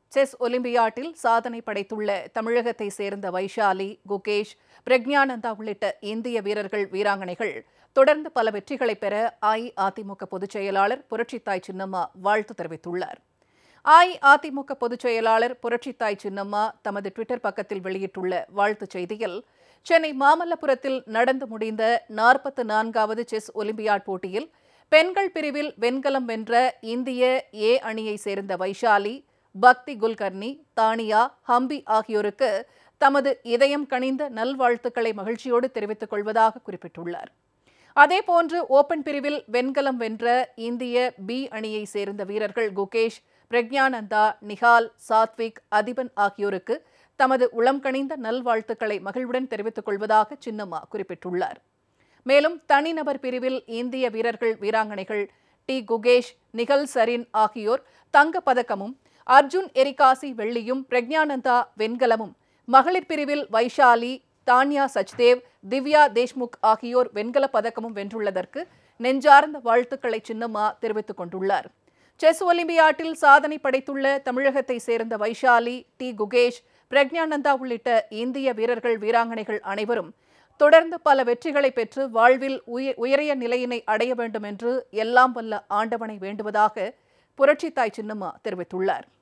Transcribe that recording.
chess ஒலிம்பியாட்டில் சாதனை படைத்துள்ள தமிழகத்தை சேர்ந்த வைஷாலி குகேஷ் பிரக்ஞானந்தா உள்ளிட்ட இந்திய வீரர்கள் வீராங்கனைகள் தொடர்ந்து பல வெற்றிகளை பெற அஇஅதிமுக பொதுச் செயலாளர் புரட்சித்தாய் சின்னம்மா வாழ்த்து தெரிவித்துள்ளார் அஇஅதிமுக பொதுச் செயலாளர் புரட்சித்தாய் சின்னம்மா தமது ட்விட்டர் பக்கத்தில் வெளியிட்டுள்ள வாழ்த்துச் செய்தியில் சென்னை மாமல்லபுரத்தில் நடந்து முடிந்த நாற்பத்து நான்காவது செஸ் ஒலிம்பியாட் போட்டியில் பெண்கள் பிரிவில் வெண்கலம் வென்ற இந்திய ஏ அணியை சேர்ந்த வைஷாலி பக்தி குல்கர்னி தானியா ஹம்பி ஆகியோருக்கு தமது இதயம் கனிந்த நல்வாழ்த்துக்களை மகிழ்ச்சியோடு தெரிவித்துக் கொள்வதாக குறிப்பிட்டுள்ளார் அதேபோன்று ஓபன் பிரிவில் வெண்கலம் வென்ற இந்திய பி அணியை சேர்ந்த வீரர்கள் குகேஷ் பிரக்ஞானந்தா நிஹால் சாத்விக் அதிபன் ஆகியோருக்கு தமது உளம் கனிந்த நல்வாழ்த்துக்களை மகிழ்வுடன் தெரிவித்துக் கொள்வதாக சின்னம்மா குறிப்பிட்டுள்ளார் மேலும் தனிநபர் பிரிவில் இந்திய வீரர்கள் வீராங்கனைகள் டி குகேஷ் நிகல் சரின் ஆகியோர் தங்கப் பதக்கமும் அர்ஜுன் எரிகாசி வெள்ளியும் பிரக்ஞானந்தா வெண்கலமும் மகளிர் பிரிவில் வைஷாலி தான்யா சச்தேவ் திவ்யா தேஷ்முக் ஆகியோர் வெண்கலப் பதக்கமும் வென்றுள்ளதற்கு நெஞ்சார்ந்த வாழ்த்துக்களை சின்னம்மா தெரிவித்துக் கொண்டுள்ளார் செஸ் ஒலிம்பியாட்டில் சாதனை படைத்துள்ள தமிழகத்தை சேர்ந்த வைஷாலி டி குகேஷ் பிரக்ஞானந்தா உள்ளிட்ட இந்திய வீரர்கள் வீராங்கனைகள் அனைவரும் தொடர்ந்து பல வெற்றிகளை பெற்று வாழ்வில் உய உயரிய நிலையினை அடைய வேண்டும் என்று எல்லாம் வல்ல ஆண்டவனை வேண்டுவதாக புரட்சித்தாய் சின்னம்மா தெரிவித்துள்ளார்